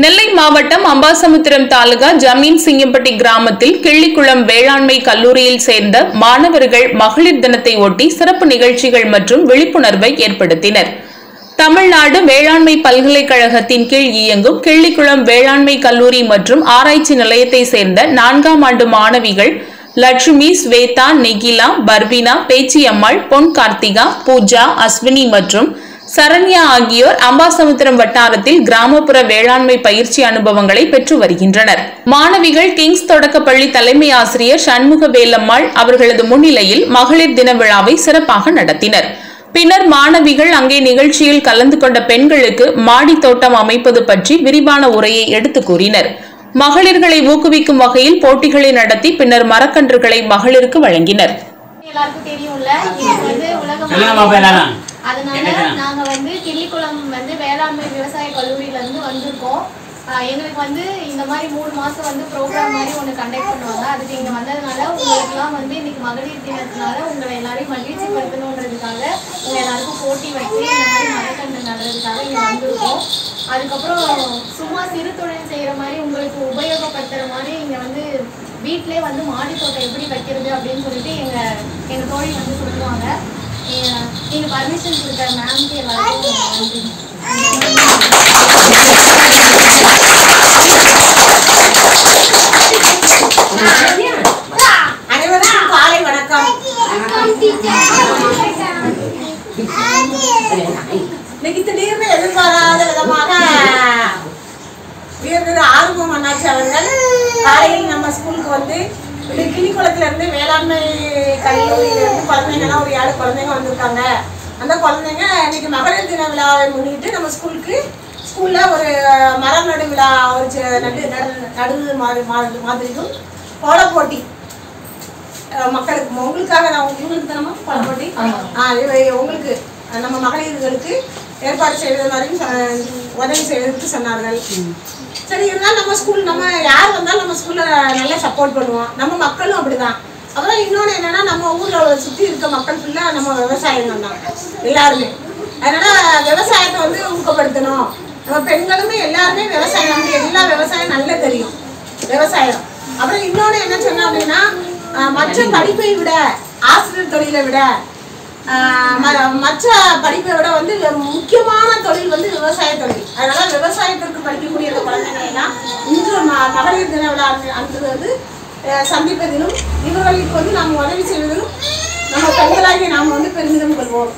நெல்லை மாவட்டம் அம்பாசமுத்திரம் தாலுகா ஜமீன் சிங்கம்பட்டி கிராமத்தில் கிள்ளிக்குளம் வேளாண்மை கல்லூரியில் சேர்ந்த மாணவர்கள் மகளிர் தினத்தை ஒட்டி சிறப்பு நிகழ்ச்சிகள் மற்றும் விழிப்புணர்வை ஏற்படுத்தினர் தமிழ்நாடு வேளாண்மை பல்கலைக்கழகத்தின் கீழ் இயங்கும் கிள்ளிக்குளம் வேளாண்மை கல்லூரி மற்றும் ஆராய்ச்சி நிலையத்தை சேர்ந்த நான்காம் ஆண்டு மாணவிகள் லட்சுமி ஸ்வேதா நிகிலா பர்வீனா பேச்சியம்மாள் பொன் கார்த்திகா பூஜா அஸ்வினி மற்றும் சரண்யா ஆகியோர் அம்பாசமுத்திரம் வட்டாரத்தில் கிராமப்புற வேளாண்மை பயிற்சி அனுபவங்களை பெற்று வருகின்றனர் மாணவிகள் கிங்ஸ் தொடக்கப்பள்ளி தலைமை ஆசிரியர் சண்முக வேலம்மாள் அவர்களது முன்னிலையில் மகளிர் தின விழாவை சிறப்பாக நடத்தினர் பின்னர் மாணவிகள் அங்கே நிகழ்ச்சியில் கலந்து கொண்ட பெண்களுக்கு மாடி தோட்டம் அமைப்பது பற்றி விரிவான உரையை எடுத்துக் கூறினர் மகளிர்களை ஊக்குவிக்கும் வகையில் போட்டிகளை நடத்தி பின்னர் மரக்கன்றுகளை மகளிருக்கு வழங்கினர் எல்லாருக்கும் தெரியும்ல இன்னைக்கு வந்து உலக சொல்லுங்க மகளிர் பாப்பா எல்லாரும். தினம். அதனால என்னது? நாங்க வந்து கிள்ளிக்குளம் வந்து வேளாண்மை விவசாய கல்லூரியில இருந்து வந்திருக்கோம் ஆஹ் எங்களுக்கு வந்து இந்த மாதிரி மூணு மாசம் வந்து ப்ரோக்ராம் மாதிரி ஒன்று கண்டக்ட் பண்ணுவாங்க அதுக்கு இங்க வந்ததுனால உங்களுக்குலாம் வந்து இன்னைக்கு மகளிர் தினத்தினால உங்களை எல்லாரையும் மகிழ்ச்சி படுத்தணுன்றதுக்காக உங்க எல்லாருக்கும் போட்டி வச்சு இந்த மாதிரி மரக்கன்று நடுறதுக்காக இங்க வந்திருக்கோம் அதுக்கப்புறம் சும்மா சிறு தொழில் செய்யற மாதிரி உங்களுக்கு உபயோகப்படுத்துற மாதிரி இங்க வந்து வீட்டிலே வந்து மாடி தோட்டம் எப்படி வைக்கிறது அப்படின்னு சொல்லிட்டு எங்க எங்க தோழி வந்து சொல்லுவாங்க எ- நீங்க பர்மிஷன் கொடுத்த மேம்க்கு எல்லாருக்கும் நன்றி அனைவருக்கும் காலை வணக்கம் இன்னைக்கு திடீர்னு எதிர்பாராத விதமாக உயர்ந்தது ஆர்வம் அண்ணாச்சி அவர்கள் காலையில் நம்ம ஸ்கூலுக்கு வந்து இப்படி கிளிக்குளத்துல இருந்து வேளாண்மை கல்லூரியில இருந்து குழந்தைங்கலாம் ஒரு ஏழு குழந்தைங்க வந்திருக்காங்க அந்த குழந்தைங்க இன்னைக்கு மகளிர் தின விழாவை முன்னிட்டு நம்ம ஸ்கூலுக்கு ஸ்கூல்ல ஒரு மரம் நடு விழா ஒரு சி- நடு நடு நடு மாதிரி மாதிரி- மாதிரியும் கோல போட்டி அஹ் மக்களுக்கு உங்களுக்காக நான் உங்க- இவங்களுக்கு தானமா கோல போட்டி ஆ இவ- உங்களுக்கு அஹ் நம்ம மகளிர்களுக்கு ஏற்பாடு செய்வது மாதிரியும் சொ- உதவி செய்வதற்கு சொன்னார்கள் சரி இருந்தாலும் நம்ம ஸ்கூல் நம்ம யார் வந்தாலும் நம்ம ஸ்கூல்ல நல்லா சப்போர்ட் பண்ணுவோம் நம்ம மக்களும் அப்படிதான் அப்புறம் இன்னொன்று என்னன்னா நம்ம ஊர்ல சுத்தி இருக்க மக்கள் ஃபுல்லா நம்ம விவசாயம் தான் எல்லாருமே அதனால விவசாயத்தை வந்து ஊக்கப்படுத்தணும் நம்ம பெண்களுமே எல்லாருமே விவசாயம் நமக்கு எல்லா விவசாயம் நல்லா தெரியும் விவசாயம் அப்புறம் இன்னொன்று என்ன சொன்னோம் அப்படின்னா ஆஹ் மற்ற படிப்பை விட ஆசிரியர் தொழிலை விட ஆஹ் ம- மற்ற படிப்பை விட வந்து முக்கியமான தொழில் வந்து விவசாய தொழில் அதனால விவசாயத்திற்கு படிக்கக்கூடிய இந்த குழந்தைகளை எல்லாம் இன்று ம- மகளிர் தின விழா அன்று- அன்று வந்து ஆஹ் சந்திப்பதிலும் இவர்களுக்கு வந்து நாம் உதவி செய்வதிலும் நம்ம பெண்களாகிய நாம் வந்து பெருமிதம் கொள்வோம்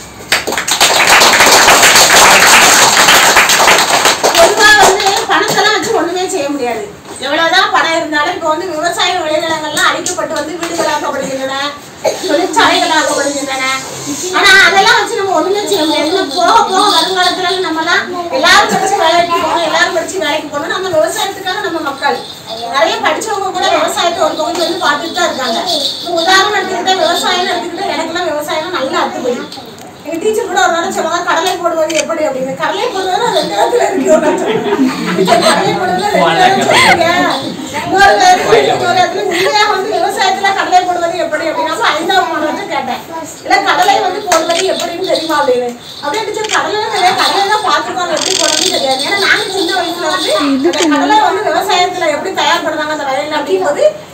பொதுவா வந்து பணத்தெல்லாம் வச்சு ஒண்ணுமே செய்ய முடியாது எவ்வளவுதான் பணம் இருந்தாலும் இப்போ வந்து விவசாய விளைநிலங்கள்லாம் அழிக்கப்பட்டு வந்து வீடுகளாக்கப்படுகின்றன தொழிற்சாலைகளாக்கப்படுகின்றன ஆனா அதெல்லாம் வச்சு நம்ம ஒண்ணுமே செய்ய முடியாது இன்னும் போக போக வருங்காலத்துல நம்மலாம் எல்லாரும் படிச்சு வேலைக்கு போகணும் எல்லாரும் படிச்சு வேலைக்கு போகணும் நம்ம விவசாயத்துக்காக நம்ம மக்கள் நிறைய படிச்சவங்க கூட விவசாயத்தை ஒரு பகுதி வந்து பார்த்துட்டு தான் இருக்காங்க இப்ப உதாரணம் எடுத்துக்கிட்டா விவசாயம் எடுத்துக்கிட்டா எனக்குலாம் விவசாயம் நல்லா அத்துப்படி எங்க டீச்சர் கூட ஒரு நாள் சொல்லுவாங்க கடலை போடுவது எப்படி அப்படின்னு கடலை போடுவது ரெண்டு இடத்துல இருக்கு ஒரு நாள் சொன்னாங்க. டீச்சர் கடலை போடுவது ரெண்டு இடத்துல சொல்லுங்க இன்னொரு இடத்துல இன்னொரு இடத்துல உண்மையாக வந்து விவசாயத்துல கடலை போடுவது எப்படி அப்படின்னா அப்ப ஐந்தாவது மாணவர்கிட்ட கேட்டேன் இல்ல கடலை வந்து போடுவது எப்படின்னு தெரியுமா அப்படின்னு அப்படியே டீச்சர் கடலை தெரியாது கடலை தான் பார்த்துக்கோங்க எப்படி போடுறதுன்னு தெரியாது ஏன்னா நானும் சின்ன வயசுல வந்து அந்த கடலை வந்து விவசாயத்துல எப்படி தயார் பண்ணுறாங்க அந்த வயல்ல அப்படிங்கும்போது